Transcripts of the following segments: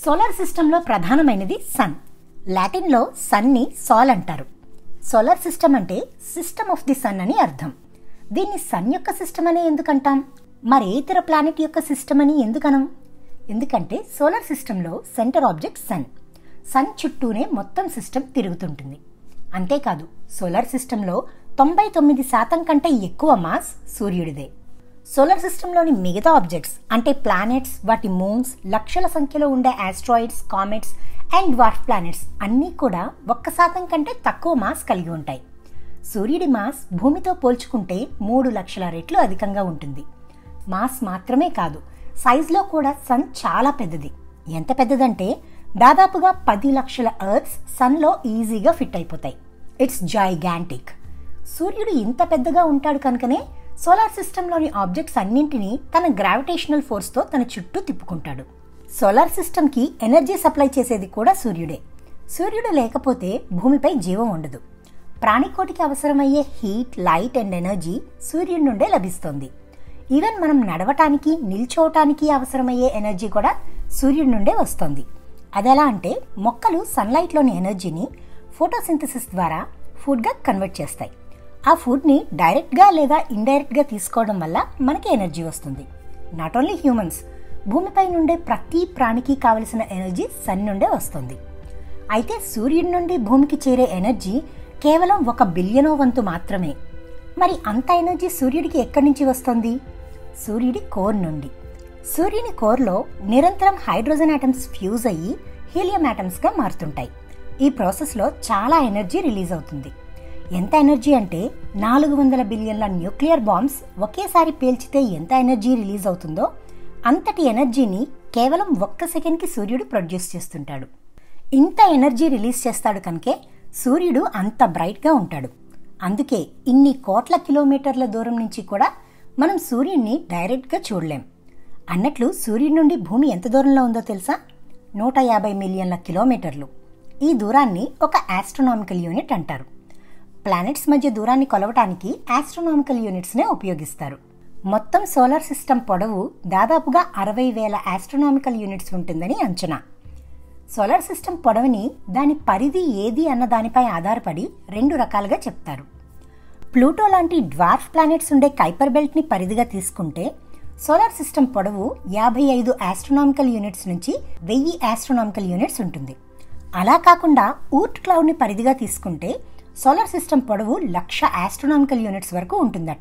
solar సిస్టంలో ప్రధానమైనది sun లాటిన్లో సన్ని సాల్ అంటారు సోలార్ సిస్టమ్ అంటే సిస్టమ్ ఆఫ్ ది సన్ అని అర్థం దీన్ని సన్ యొక్క సిస్టమ్ అని ఎందుకంటాం మరి ఏ ఇతర ప్లానెట్ యొక్క సిస్టమ్ అని ఎందుకనం ఎందుకంటే సోలార్ సిస్టంలో సెంటర్ ఆబ్జెక్ట్ సన్ సన్ చుట్టూనే మొత్తం సిస్టమ్ తిరుగుతుంటుంది అంతేకాదు సోలార్ సిస్టంలో తొంభై తొమ్మిది శాతం కంటే ఎక్కువ మాస్ సూర్యుడిదే సోలార్ సిస్టంలోని మిగతా ఆబ్జెక్ట్స్ అంటే ప్లానెట్స్ వాటి మూన్స్ లక్షల సంఖ్యలో ఉండే asteroids comets and dwarf planets అన్నీ కూడా ఒక్క శాతం కంటే తక్కువ మాస్ కలిగి ఉంటాయి సూర్యుడి మాస్ భూమితో పోల్చుకుంటే మూడు లక్షల రెట్లు అధికంగా ఉంటుంది మాస్ మాత్రమే కాదు సైజులో కూడా సన్ చాలా పెద్దది ఎంత పెద్దదంటే దాదాపుగా పది లక్షల ఎర్త్స్ సన్లో ఈజీగా ఫిట్ అయిపోతాయి ఇట్స్ జైగాంటిక్ సూర్యుడు ఇంత పెద్దగా ఉంటాడు కనుకనే సోలార్ సిస్టంలోని ఆబ్జెక్ట్స్ అన్నింటినీ తన గ్రావిటేషనల్ ఫోర్స్తో తన చుట్టూ తిప్పుకుంటాడు సోలార్ సిస్టమ్కి ఎనర్జీ సప్లై చేసేది కూడా సూర్యుడే సూర్యుడు లేకపోతే భూమిపై జీవం ఉండదు ప్రాణికోటికి అవసరమయ్యే హీట్ లైట్ అండ్ ఎనర్జీ సూర్యుడి నుండే లభిస్తుంది ఈవెన్ మనం నడవటానికి నిల్చోవటానికి అవసరమయ్యే ఎనర్జీ కూడా సూర్యుడి నుండే వస్తుంది అదెలా అంటే మొక్కలు సన్లైట్లోని ఎనర్జీని ఫోటోసింథసిస్ ద్వారా ఫుడ్గా కన్వర్ట్ చేస్తాయి ఆ ఫుడ్ని డైరెక్ట్గా లేదా ఇండైరెక్ట్గా తీసుకోవడం వల్ల మనకి ఎనర్జీ వస్తుంది నాట్ ఓన్లీ హ్యూమన్స్ భూమిపై నుండే ప్రతి ప్రాణికి కావలసిన ఎనర్జీ సన్ నుండే వస్తుంది అయితే సూర్యుడి నుండి భూమికి చేరే ఎనర్జీ కేవలం ఒక బిలియనో వంతు మాత్రమే మరి అంత ఎనర్జీ సూర్యుడికి ఎక్కడి నుంచి వస్తుంది సూర్యుడి కోర్ నుండి సూర్యుని కోర్లో నిరంతరం హైడ్రోజన్ ఆటమ్స్ ఫ్యూజ్ అయ్యి హీలియం ఆటమ్స్గా మారుతుంటాయి ఈ ప్రాసెస్లో చాలా ఎనర్జీ రిలీజ్ అవుతుంది ఎంత ఎనర్జీ అంటే నాలుగు వందల బిలియన్ల న్యూక్లియర్ బాంబ్స్ ఒకేసారి పేల్చితే ఎంత ఎనర్జీ రిలీజ్ అవుతుందో అంతటి ఎనర్జీని కేవలం ఒక్క సెకండ్కి సూర్యుడు ప్రొడ్యూస్ చేస్తుంటాడు ఇంత ఎనర్జీ రిలీజ్ చేస్తాడు కనుకే సూర్యుడు అంత బ్రైట్గా ఉంటాడు అందుకే ఇన్ని కోట్ల కిలోమీటర్ల దూరం నుంచి కూడా మనం సూర్యుడిని డైరెక్ట్గా చూడలేం అన్నట్లు సూర్యుడి నుండి భూమి ఎంత దూరంలో ఉందో తెలుసా నూట యాభై మిలియన్ల కిలోమీటర్లు ఈ దూరాన్ని ఒక ఆస్ట్రోనామికల్ యూనిట్ అంటారు ప్లానెట్స్ మధ్య దూరాన్ని కొలవటానికి ఆస్ట్రోనామికల్ యూనిట్స్నే ఉపయోగిస్తారు మొత్తం సోలార్ సిస్టమ్ పొడవు దాదాపుగా అరవై వేల ఆస్ట్రోనామికల్ యూనిట్స్ ఉంటుందని అంచనా సోలార్ సిస్టమ్ పొడవుని దాని పరిధి ఏది అన్న దానిపై ఆధారపడి రెండు రకాలుగా చెప్తారు ప్లూటో లాంటి డ్వార్ఫ్ ప్లానెట్స్ ఉండే కైపర్ బెల్ట్ని పరిధిగా తీసుకుంటే సోలార్ సిస్టమ్ పొడవు యాభై ఐదు ఆస్ట్రోనామికల్ యూనిట్స్ నుంచి వెయ్యి ఆస్ట్రోనామికల్ యూనిట్స్ ఉంటుంది అలా కాకుండా ఊర్ట్ క్లౌడ్ని పరిధిగా తీసుకుంటే సోలార్ సిస్టమ్ పొడవు లక్ష ఆస్ట్రోనామికల్ యూనిట్స్ వరకు ఉంటుందట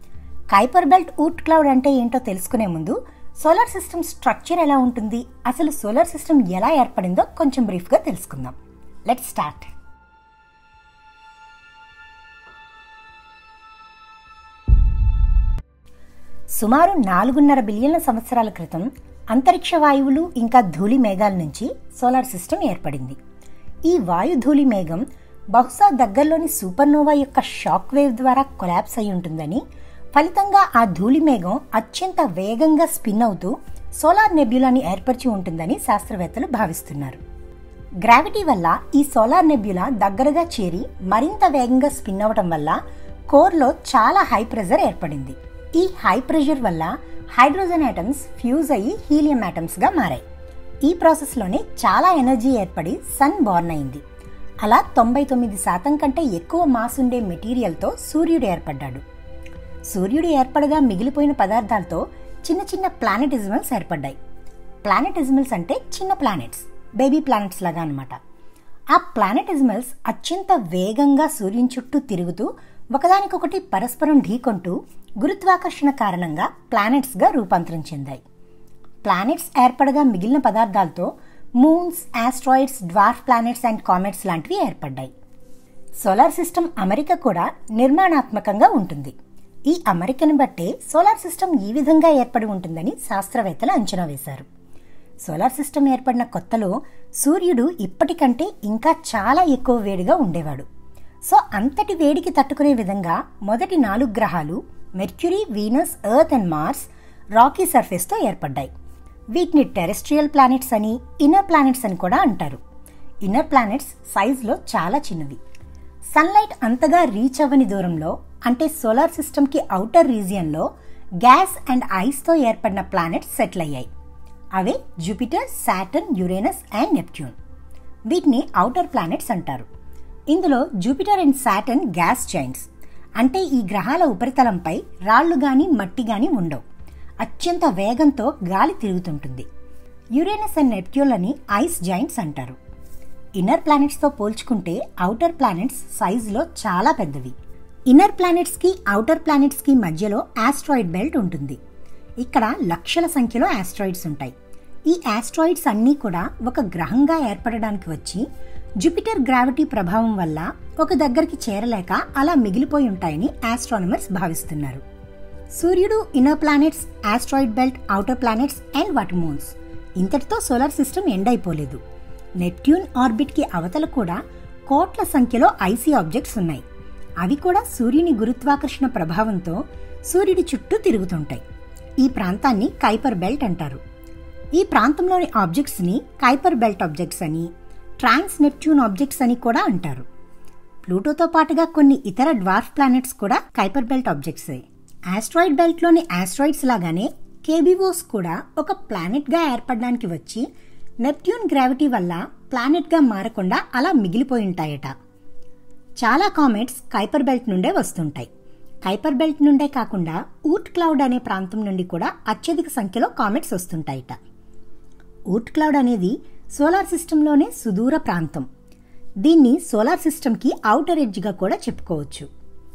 కైపర్ బెల్ట్ ఊట్ క్లౌడ్ అంటే ఏంటో తెలుసుకునే ముందు సోలార్ సిస్టమ్ స్ట్రక్చర్ ఎలా ఉంటుంది అసలు సోలార్ సిస్టమ్ ఎలా ఏర్పడిందో కొంచెం బ్రీఫ్గా తెలుసుకుందాం లెట్ స్టార్ట్ సుమారు నాలుగున్నర బిలియన్ల సంవత్సరాల క్రితం అంతరిక్ష వాయువులు ఇంకా ధూళి మేఘాల నుంచి సోలార్ సిస్టమ్ ఏర్పడింది ఈ వాయు ధూళి మేఘం బహుశా దగ్గరలోని సూపర్నోవా యొక్క షాక్ వేవ్ ద్వారా కొలాప్స్ అయి ఉంటుందని ఫలితంగా ఆ ధూళి మేఘం అత్యంత వేగంగా స్పిన్ అవుతూ సోలార్ నెబ్యులాని ఏర్పరిచి ఉంటుందని శాస్త్రవేత్తలు భావిస్తున్నారు గ్రావిటీ వల్ల ఈ సోలార్ నెబ్యులా దగ్గరగా చేరి మరింత వేగంగా స్పిన్ అవటం వల్ల కోర్లో చాలా హై ప్రెజర్ ఏర్పడింది ఈ హై ప్రెషర్ వల్ల హైడ్రోజన్ ఆటమ్స్ ఫ్యూజ్ అయ్యి హీలియం ఆటమ్స్గా మారాయి ఈ ప్రాసెస్లోనే చాలా ఎనర్జీ ఏర్పడి సన్ బోర్న్ అయింది అలా తొంభై తొమ్మిది శాతం కంటే ఎక్కువ మాస్ ఉండే మెటీరియల్తో సూర్యుడు ఏర్పడ్డాడు సూర్యుడు ఏర్పడగా మిగిలిపోయిన పదార్థాలతో చిన్న చిన్న ప్లానెటిజమల్స్ ఏర్పడ్డాయి ప్లానెటిజమల్స్ అంటే చిన్న ప్లానెట్స్ బేబీ ప్లానెట్స్ లాగా అనమాట ఆ ప్లానెటిజమల్స్ అత్యంత వేగంగా సూర్యుని చుట్టూ తిరుగుతూ ఒకదానికొకటి పరస్పరం ఢీకొంటూ గురుత్వాకర్షణ కారణంగా ప్లానెట్స్గా రూపాంతరం చెందాయి ప్లానెట్స్ ఏర్పడగా మిగిలిన పదార్థాలతో moons asteroids dwarf planets and comets లాంటివి ఏర్పడ్డాయి సోలార్ సిస్టమ్ అమెరిక కూడా నిర్మాణాత్మకంగా ఉంటుంది ఈ అమెరికను బట్టే సోలార్ సిస్టమ్ ఈ విధంగా ఏర్పడి ఉంటుందని శాస్త్రవేత్తలు అంచనా వేశారు సోలార్ సిస్టమ్ ఏర్పడిన కొత్తలో సూర్యుడు ఇప్పటికంటే ఇంకా చాలా ఎక్కువ వేడిగా ఉండేవాడు సో అంతటి వేడికి తట్టుకునే విధంగా మొదటి నాలుగు గ్రహాలు Mercury Venus Earth and Mars rocky సర్ఫేస్తో ఏర్పడ్డాయి వీటిని టెరెస్ట్రియల్ ప్లానెట్స్ అని ఇన్నర్ ప్లానెట్స్ అని కూడా అంటారు ఇన్నర్ ప్లానెట్స్ సైజులో చాలా చిన్నవి సన్లైట్ అంతగా రీచ్ అవ్వని దూరంలో అంటే సోలార్ సిస్టమ్కి అవుటర్ రీజియన్లో గ్యాస్ అండ్ ఐస్తో ఏర్పడిన ప్లానెట్స్ సెటిల్ అయ్యాయి అవే Jupiter Saturn Uranus and Neptune వీటిని ఔటర్ ప్లానెట్స్ అంటారు ఇందులో Jupiter and Saturn gas giants అంటే ఈ గ్రహాల ఉపరితలంపై రాళ్లు గాని మట్టి గాని ఉండవు అత్యంత వేగంతో గాలి తిరుగుతుంటుంది యురేనస్ అండ్ నెప్ట్యూన్లని ఐస్ జైంట్స్ అంటారు ఇన్నర్ ప్లానెట్స్తో పోల్చుకుంటే ఔటర్ ప్లానెట్స్ సైజులో చాలా పెద్దవి ఇన్నర్ ప్లానెట్స్కి ఔటర్ ప్లానెట్స్కి మధ్యలో ఆస్ట్రాయిడ్ బెల్ట్ ఉంటుంది ఇక్కడ లక్షల సంఖ్యలో ఆస్ట్రాయిడ్స్ ఉంటాయి ఈ ఆస్ట్రాయిడ్స్ అన్నీ కూడా ఒక గ్రహంగా ఏర్పడడానికి వచ్చి జూపిటర్ గ్రావిటీ ప్రభావం వల్ల ఒక దగ్గరికి చేరలేక అలా మిగిలిపోయి ఉంటాయని ఆస్ట్రానమర్స్ భావిస్తున్నారు సూర్యుడు inner planets asteroid belt outer planets and వాటి మూన్స్ ఇంతటితో సోలార్ సిస్టమ్ ఎండ్ అయిపోలేదు నెప్ట్యూన్ ఆర్బిట్కి అవతల కూడా కోట్ల సంఖ్యలో ఐసీ ఆబ్జెక్ట్స్ ఉన్నాయి అవి కూడా సూర్యుని గురుత్వాకర్షణ ప్రభావంతో సూర్యుడి చుట్టూ తిరుగుతుంటాయి ఈ ప్రాంతాన్ని కైపర్ బెల్ట్ అంటారు ఈ ప్రాంతంలోని ఆబ్జెక్ట్స్ని కైపర్ బెల్ట్ ఆబ్జెక్ట్స్ అని ట్రాన్స్ నెప్ట్యూన్ ఆబ్జెక్ట్స్ అని కూడా అంటారు ప్లూటోతో పాటుగా కొన్ని ఇతర డ్వార్ఫ్ ప్లానెట్స్ కూడా కైపర్ బెల్ట్ ఆబ్జెక్ట్సే ఆస్ట్రాయిడ్ బెల్ట్లోని ఆస్ట్రాయిడ్స్ లాగానే కేబీవోస్ కూడా ఒక ప్లానెట్గా ఏర్పడడానికి వచ్చి నెప్ట్యూన్ గ్రావిటీ వల్ల ప్లానెట్గా మారకుండా అలా మిగిలిపోయి ఉంటాయట చాలా కామెట్స్ కైపర్ బెల్ట్ నుండే వస్తుంటాయి కైపర్ బెల్ట్ నుండే కాకుండా ఊట్ క్లౌడ్ అనే ప్రాంతం నుండి కూడా అత్యధిక సంఖ్యలో కామెట్స్ వస్తుంటాయట ఊట్ క్లౌడ్ అనేది సోలార్ సిస్టంలోనే సుదూర ప్రాంతం దీన్ని సోలార్ సిస్టంకి ఔటర్ ఎడ్జ్గా కూడా చెప్పుకోవచ్చు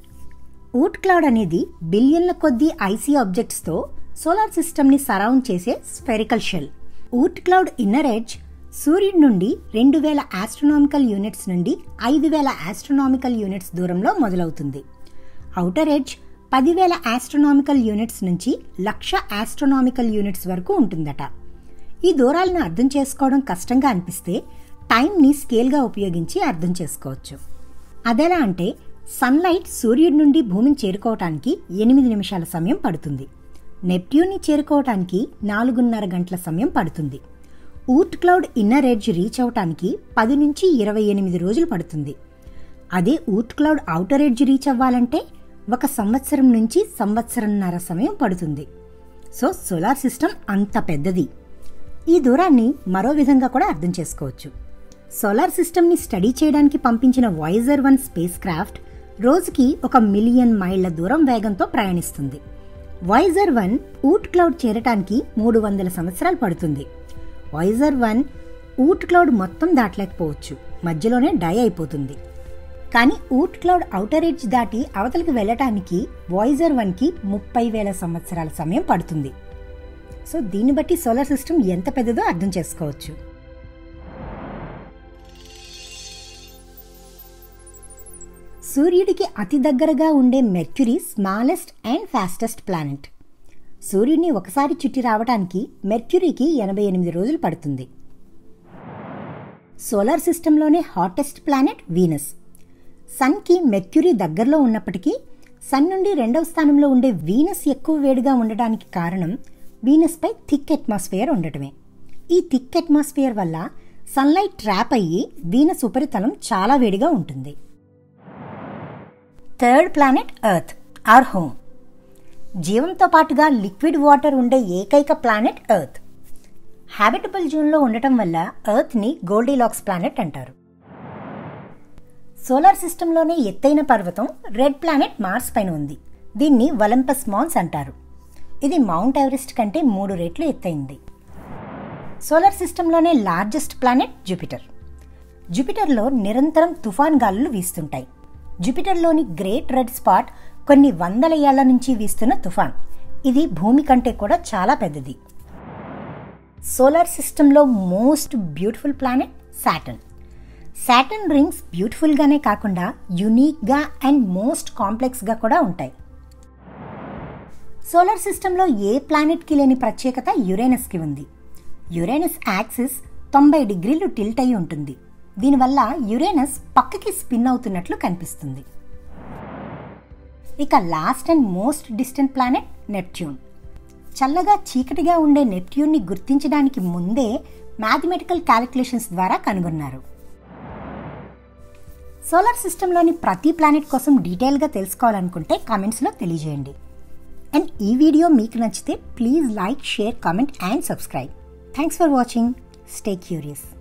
ఊట్ క్లౌడ్ అనేది బిలియన్ల కొద్దీ ఐసీ ఆబ్జెక్ట్స్తో సోలార్ సిస్టమ్ని సరౌండ్ చేసే spherical shell Oort cloud inner edge సూర్యుడి నుండి రెండు వేల ఆస్ట్రోనామికల్ యూనిట్స్ నుండి ఐదు వేల ఆస్ట్రోనామికల్ యూనిట్స్ దూరంలో మొదలవుతుంది ఔటర్ ఎడ్జ్ పదివేల ఆస్ట్రోనామికల్ యూనిట్స్ నుంచి లక్ష ఆస్ట్రోనామికల్ యూనిట్స్ వరకు ఉంటుందట ఈ దూరాలను అర్థం చేసుకోవడం కష్టంగా అనిపిస్తే టైంని స్కేల్గా ఉపయోగించి అర్థం చేసుకోవచ్చు అదెలా అంటే సన్లైట్ సూర్యుడి నుండి భూమిని చేరుకోవటానికి ఎనిమిది నిమిషాల సమయం పడుతుంది నెప్ట్యూన్ని చేరుకోవటానికి నాలుగున్నర గంటల సమయం పడుతుంది Oort cloud inner edge reach అవటానికి పది నుంచి ఇరవై ఎనిమిది రోజులు పడుతుంది అదే Oort cloud outer edge reach అవ్వాలంటే ఒక సంవత్సరం నుంచి సంవత్సరంన్నర సమయం పడుతుంది సో సోలార్ సిస్టమ్ అంత పెద్దది ఈ దూరాన్ని మరో విధంగా కూడా అర్థం చేసుకోవచ్చు సోలార్ సిస్టమ్ని స్టడీ చేయడానికి పంపించిన వాయిజర్ వన్ స్పేస్ క్రాఫ్ట్ రోజుకి ఒక మిలియన్ మైళ్ల దూరం వేగంతో ప్రయాణిస్తుంది వాయిజర్ వన్ ఊట్ క్లౌడ్ చేరటానికి మూడు వందల సంవత్సరాలు పడుతుంది వాయిజర్ వన్ ఊట్ క్లౌడ్ మొత్తం దాటలేకపోవచ్చు మధ్యలోనే డై అయిపోతుంది కానీ ఊట్ క్లౌడ్ ఔటర్ ఎడ్జ్ దాటి అవతలికి వెళ్ళటానికి వాయిజర్ వన్కి ముప్పై వేల సంవత్సరాల సమయం పడుతుంది సో దీన్ని బట్టి సోలార్ సిస్టమ్ ఎంత పెద్దదో అర్థం చేసుకోవచ్చు సూర్యుడికి అతి దగ్గరగా ఉండే Mercury smallest and fastest planet సూర్యుడిని ఒకసారి చుట్టి రావడానికి మెర్క్యూరీకి ఎనభై ఎనిమిది రోజులు పడుతుంది సోలార్ సిస్టంలోనే హాటెస్ట్ ప్లానెట్ వీనస్ సన్కి మెర్క్యూరీ దగ్గరలో ఉన్నప్పటికీ సన్ నుండి రెండవ స్థానంలో ఉండే వీనస్ ఎక్కువ వేడిగా ఉండడానికి కారణం వీనస్పై థిక్ అట్మాస్ఫియర్ ఉండటమే ఈ థిక్ అట్మాస్ఫియర్ వల్ల సన్లైట్ ట్రాప్ అయ్యి వీనస్ ఉపరితలం చాలా వేడిగా ఉంటుంది third planet Earth our home జీవంతో పాటుగా లిక్విడ్ వాటర్ ఉండే ఏకైక ప్లానెట్ ఎర్త్ హ్యాబిటబుల్ జోన్లో ఉండటం వల్ల ఎర్త్ని గోల్డీలాక్స్ ప్లానెట్ అంటారు సోలార్ సిస్టంలోనే ఎత్తైన పర్వతం రెడ్ ప్లానెట్ మార్స్ పైన ఉంది దీన్ని వలంపస్ మాన్స్ అంటారు ఇది మౌంట్ ఎవరెస్ట్ కంటే మూడు రెట్లు ఎత్తైంది సోలార్ సిస్టంలోనే లార్జెస్ట్ ప్లానెట్ జూపిటర్ జూపిటర్లో నిరంతరం తుఫాన్ గాలులు వీస్తుంటాయి జూపిటర్లోని గ్రేట్ రెడ్ స్పాట్ కొన్ని వందల ఏళ్ల నుంచి వీస్తున్న తుఫాన్ ఇది భూమి కంటే కూడా చాలా పెద్దది సోలార్ సిస్టంలో most beautiful planet Saturn Saturn rings బ్యూటిఫుల్గానే కాకుండా యునీక్గా అండ్ మోస్ట్ కాంప్లెక్స్గా కూడా ఉంటాయి సోలార్ సిస్టంలో ఏ ప్లానెట్కి లేని ప్రత్యేకత యురేనస్కి ఉంది యురేనస్ యాక్సిస్ తొంభై డిగ్రీలు టిల్ట్ అయి ఉంటుంది దీనివల్ల యురేనస్ పక్కకి స్పిన్ అవుతున్నట్లు కనిపిస్తుంది ఇక last and most distant planet Neptune చల్లగా చీకటిగా ఉండే నెప్ట్యూన్ని గుర్తించడానికి ముందే మ్యాథమెటికల్ క్యాలిక్యులేషన్స్ ద్వారా కనుగొన్నారు సోలార్ సిస్టంలోని ప్రతి ప్లానెట్ కోసం డీటెయిల్గా తెలుసుకోవాలనుకుంటే కామెంట్స్లో తెలియజేయండి అండ్ ఈ వీడియో మీకు నచ్చితే please like share comment and subscribe thanks for watching stay curious